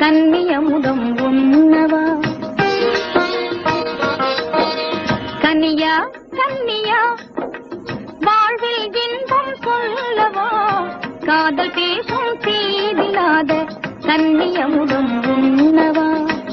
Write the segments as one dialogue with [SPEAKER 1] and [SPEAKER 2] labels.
[SPEAKER 1] கன்னியமுதம் உண்ணவா கன்னியா கன்னியா வாழ்வில் இன்பம் சொல்லவா காதல் பேசும் தீதிலாத கன்னியமுதம் உண்ணவா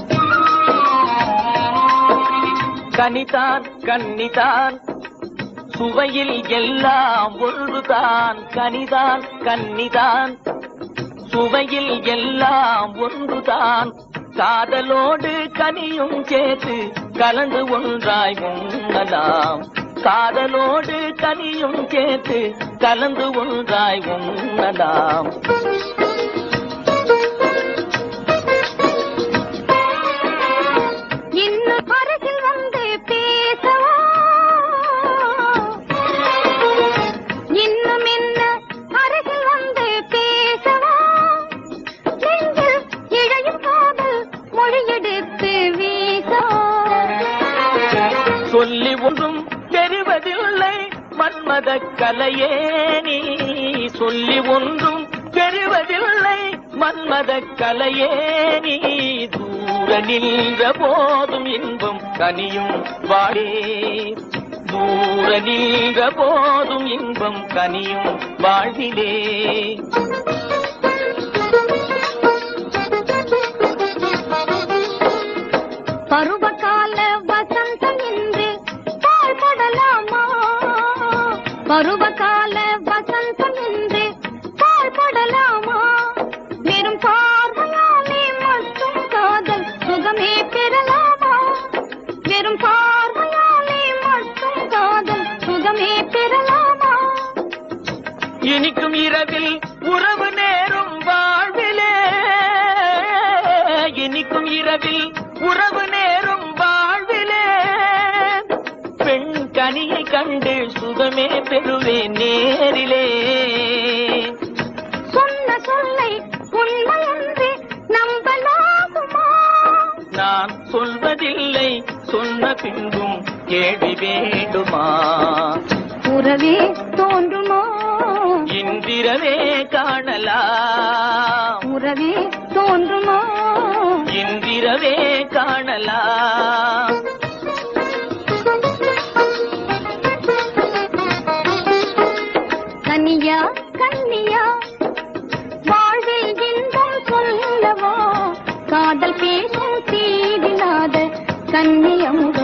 [SPEAKER 2] கனிதான் கன்னிதான் சுவையில் எல்லாம் ஒன்றுதான் கனிதான் கன்னிதான் சுவையில் எல்லாம் ஒன்றுதான் காதலோடு கனியும் சேர்த்து கலந்து ஒன்றாய் உண்ணலாம் காதலோடு கனியும் சேர்த்து கலந்து ஒன்றாய் உண்ணலாம்
[SPEAKER 1] இன்னும் அருகில் வந்து பேசவா இன்னும் என்ன அருகில் வந்து பேசவா நெஞ்சில் இழையும் காதல் மொழியெடுத்து வீசா
[SPEAKER 2] சொல்லி ஒன்றும் தெரிவதில்லை மன்மத கலையே நீ சொல்லி ஒன்றும் தெரிவதில்லை மன்மத கலையே நீ தூர நின்ற போதும் இன்பம் கனியும் வாழே தூர நின்ற போதும் இன்பம் கனியும் வாழ்விலே
[SPEAKER 1] பருவகால வசந்தம் என்று பாழ்படலாமா பருவகால வசந்தம் என்று பாழ்படலாமா வெறும் பார்வையாலே மட்டும் காதல் சுகமே பெறலாமா வெறும் பார்வையாலே மட்டும் காதல் சுகமே பெறலாமா
[SPEAKER 2] இனிக்கும் இரவில் உறவு நேரும் வாழ்விலே இனிக்கும் இரவில் உறவு நேரும் வாழ்விலே பெண் கனியை கண்டு சுகமே பெறுவேன் நேரிலே
[SPEAKER 1] சொன்ன சொல்லை உண்மை என்று நம்பலாகுமா
[SPEAKER 2] நான் சொல்வதில்லை சொன்ன பின்பும் கேள்வி வேண்டுமா
[SPEAKER 1] உறவே தோன்றுமோ
[SPEAKER 2] இந்திரவே காணலாம்
[SPEAKER 1] உறவே தோன்றுமோ
[SPEAKER 2] இந்திரவே காணலாம்
[SPEAKER 1] கன்னியா கன்னியா வாழ்வில் இன்பம் சொல்லவா காதல் பேசும் தீவிலாத கன்னியமுக